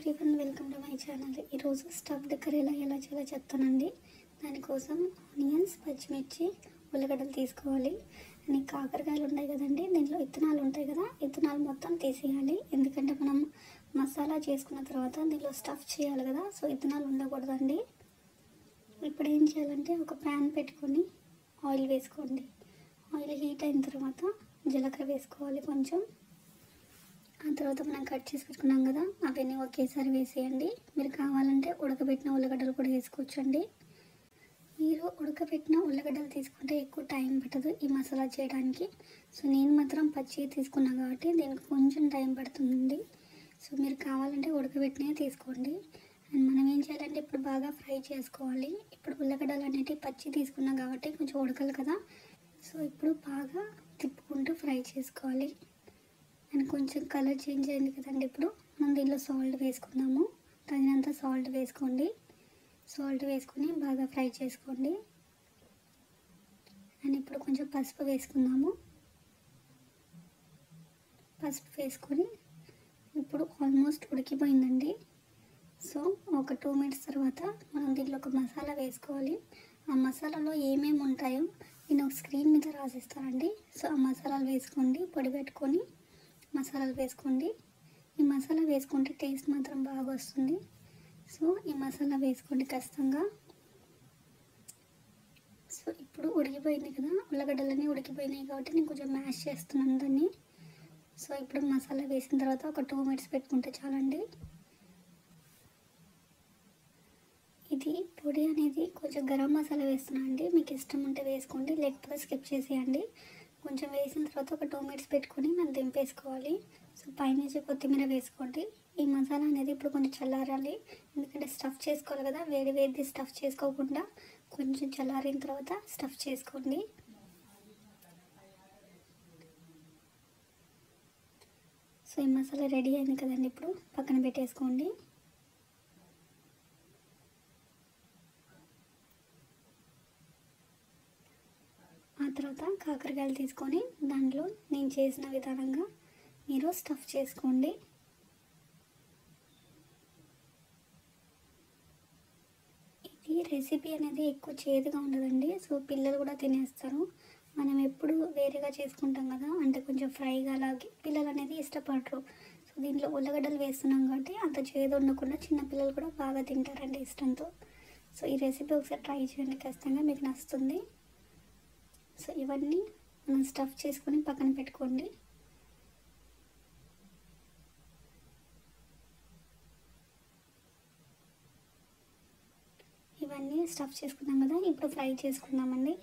everyone welcome to my channel ఈరోజు stuffed కర్రీలా ఎలా చేయాలో చెప్తానండి దానికోసం ఆనియన్స్ పచ్చిమిర్చి ఉల్లగడ్డలు తీసుకోవాలి అని కాకరకాయలు ఉంటాయి కదండి దీంట్లో విత్తనాలు ఉంటాయి కదా విత్తనాలు మొత్తం తీసేయాలి ఎందుకంటే మనం మసాలా చేసుకున్న తర్వాత దీంట్లో స్టఫ్ చేయాలి కదా సో విత్తనాలు ఉండకూడదండి ఇప్పుడు ఏం చేయాలంటే ఒక ప్యాన్ పెట్టుకొని ఆయిల్ వేసుకోండి ఆయిల్ హీట్ అయిన తర్వాత జీలకర్ర వేసుకోవాలి కొంచెం ఆ తర్వాత మనం కట్ చేసి పెట్టుకున్నాం కదా అవన్నీ ఒకేసారి వేసేయండి మీరు కావాలంటే ఉడకబెట్టిన ఉల్లగడ్డలు కూడా వేసుకోవచ్చండి మీరు ఉడకబెట్టిన ఉల్లగడ్డలు తీసుకుంటే ఎక్కువ టైం పట్టదు ఈ మసాలా చేయడానికి సో నేను మాత్రం పచ్చి తీసుకున్నాను కాబట్టి దీనికి కొంచెం టైం పడుతుందండి సో మీరు కావాలంటే ఉడకబెట్టినవి తీసుకోండి అండ్ మనం ఏం చేయాలంటే ఇప్పుడు బాగా ఫ్రై చేసుకోవాలి ఇప్పుడు ఉల్లగడ్డలు అనేటివి పచ్చి తీసుకున్నాం కాబట్టి కొంచెం ఉడకాలి కదా సో ఇప్పుడు బాగా తిప్పుకుంటూ ఫ్రై చేసుకోవాలి అండ్ కొంచెం కలర్ చేంజ్ అయింది కదండి ఇప్పుడు మనం దీనిలో సాల్ట్ వేసుకుందాము తగినంత సాల్ట్ వేసుకోండి సాల్ట్ వేసుకొని బాగా ఫ్రై చేసుకోండి అండ్ ఇప్పుడు కొంచెం పసుపు వేసుకుందాము పసుపు వేసుకొని ఇప్పుడు ఆల్మోస్ట్ ఉడికిపోయిందండి సో ఒక టూ మినిట్స్ తర్వాత మనం దీంట్లో ఒక మసాలా వేసుకోవాలి ఆ మసాలాలో ఏమేమి ఉంటాయో నేను ఒక స్క్రీన్ మీద రాసిస్తానండి సో ఆ మసాలాలు వేసుకోండి పొడి పెట్టుకొని మసాలాలు వేసుకోండి ఈ మసాలా వేసుకుంటే టేస్ట్ మాత్రం బాగా వస్తుంది సో ఈ మసాలా వేసుకోండి ఖచ్చితంగా సో ఇప్పుడు ఉడికిపోయింది కదా ఉల్లగడ్డలన్నీ ఉడికిపోయినాయి కాబట్టి నేను కొంచెం మ్యాష్ చేస్తున్నాను దాన్ని సో ఇప్పుడు మసాలా వేసిన తర్వాత ఒక టూ మినిట్స్ పెట్టుకుంటే చాలండి ఇది పొడి అనేది కొంచెం గరం మసాలా వేస్తున్నాను అండి మీకు ఇష్టం ఉంటే వేసుకోండి లేకపోతే స్కిప్ చేసేయండి కొంచెం వేసిన తర్వాత ఒక టూ మినిట్స్ పెట్టుకొని మనం దింపేసుకోవాలి సో పైనుంచి కొత్తిమీర వేసుకోండి ఈ మసాలా అనేది ఇప్పుడు కొంచెం చల్లారాలి ఎందుకంటే స్టఫ్ చేసుకోవాలి కదా వేడి వేడి స్టఫ్ చేసుకోకుండా కొంచెం చల్లారిన తర్వాత స్టఫ్ చేసుకోండి సో ఈ మసాలా రెడీ అయింది కదండి ఇప్పుడు పక్కన పెట్టేసుకోండి ఆ తర్వాత కాకరకాయలు తీసుకొని దాంట్లో నేను చేసిన విధానంగా మీరు స్టఫ్ చేసుకోండి ఇది రెసిపీ అనేది ఎక్కువ చేదుగా ఉండదండి సో పిల్లలు కూడా తినేస్తారు మనం ఎప్పుడు వేరేగా చేసుకుంటాం కదా అంటే కొంచెం ఫ్రైగా అలాగే పిల్లలు అనేది ఇష్టపడరు సో దీంట్లో ఉల్లగడ్డలు వేస్తున్నాం కాబట్టి అంత చేదు ఉండకుండా చిన్న పిల్లలు కూడా బాగా తింటారండి ఇష్టంతో సో ఈ రెసిపీ ఒకసారి ట్రై చేయండి ఖచ్చితంగా మీకు నచ్చుతుంది సో ఇవన్నీ మనం స్టఫ్ చేసుకొని పక్కన పెట్టుకోండి ఇవన్నీ స్టఫ్ చేసుకున్నాం కదా ఇప్పుడు ఫ్రై చేసుకుందామండి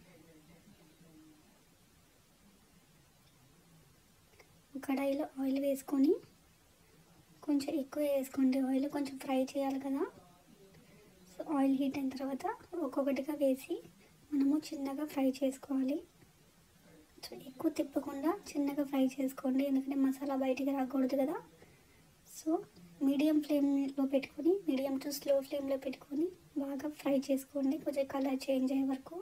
కడాయిలో ఆయిల్ వేసుకొని కొంచెం ఎక్కువ వేసుకోండి ఆయిల్ కొంచెం ఫ్రై చేయాలి కదా సో ఆయిల్ హీట్ అయిన తర్వాత ఒక్కొక్కటిగా వేసి మనము చిన్నగా ఫ్రై చేసుకోవాలి సో ఎక్కువ తిప్పకుండా చిన్నగా ఫ్రై చేసుకోండి ఎందుకంటే మసాలా బయటికి రాకూడదు కదా సో మీడియం ఫ్లేమ్లో పెట్టుకొని మీడియం టు స్లో ఫ్లేమ్లో పెట్టుకొని బాగా ఫ్రై చేసుకోండి కొంచెం కలర్ చేంజ్ అయ్యే వరకు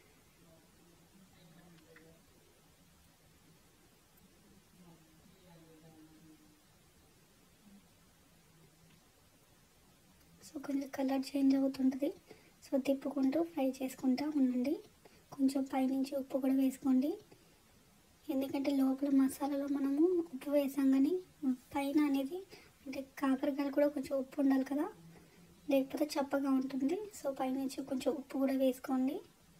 సో కొంచెం కలర్ చేంజ్ అవుతుంటుంది సో తిప్పుకుంటూ ఫ్రై చేసుకుంటూ ఉండండి కొంచెం పైనుంచి ఉప్పు కూడా వేసుకోండి ఎందుకంటే లోపల మసాలాలో మనము ఉప్పు వేసాం కానీ పైన అనేది అంటే కాకరకాయలు కూడా కొంచెం ఉప్పు ఉండాలి కదా లేకపోతే చప్పగా ఉంటుంది సో పైనుంచి కొంచెం ఉప్పు కూడా వేసుకోండి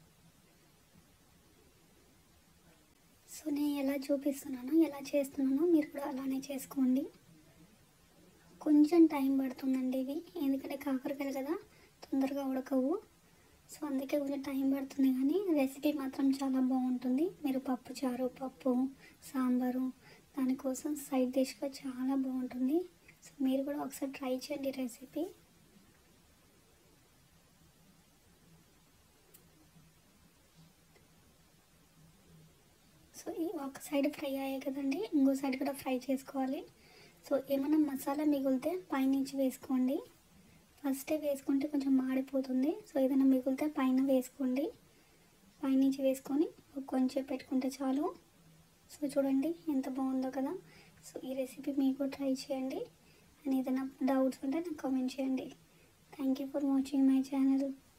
సో నేను ఎలా చూపిస్తున్నానో ఎలా చేస్తున్నానో మీరు కూడా అలానే చేసుకోండి కొంచెం టైం పడుతుందండి ఇవి ఎందుకంటే కాకరకాయలు కదా తొందరగా ఉడకవు సో అందుకే కొంచెం టైం పడుతుంది కానీ రెసిపీ మాత్రం చాలా బాగుంటుంది మీరు పప్పు చారు పప్పు సాంబారు దానికోసం సైడ్ డిష్గా చాలా బాగుంటుంది సో మీరు కూడా ఒకసారి ట్రై చేయండి రెసిపీ సో ఈ ఒక సైడ్ ఫ్రై అయ్యాయి కదండి ఇంకో సైడ్ కూడా ఫ్రై చేసుకోవాలి సో ఏమైనా మసాలా మిగిలితే పైనుంచి వేసుకోండి ఫస్టే వేసుకుంటే కొంచెం మాడిపోతుంది సో ఏదైనా మిగిలితే పైన వేసుకోండి పైనుంచి వేసుకొని కొంచెం పెట్టుకుంటే చాలు సో చూడండి ఎంత బాగుందో కదా సో ఈ రెసిపీ మీకు ట్రై చేయండి అండ్ ఏదైనా డౌట్స్ ఉంటే నాకు కామెంట్ చేయండి thank you for watching my channel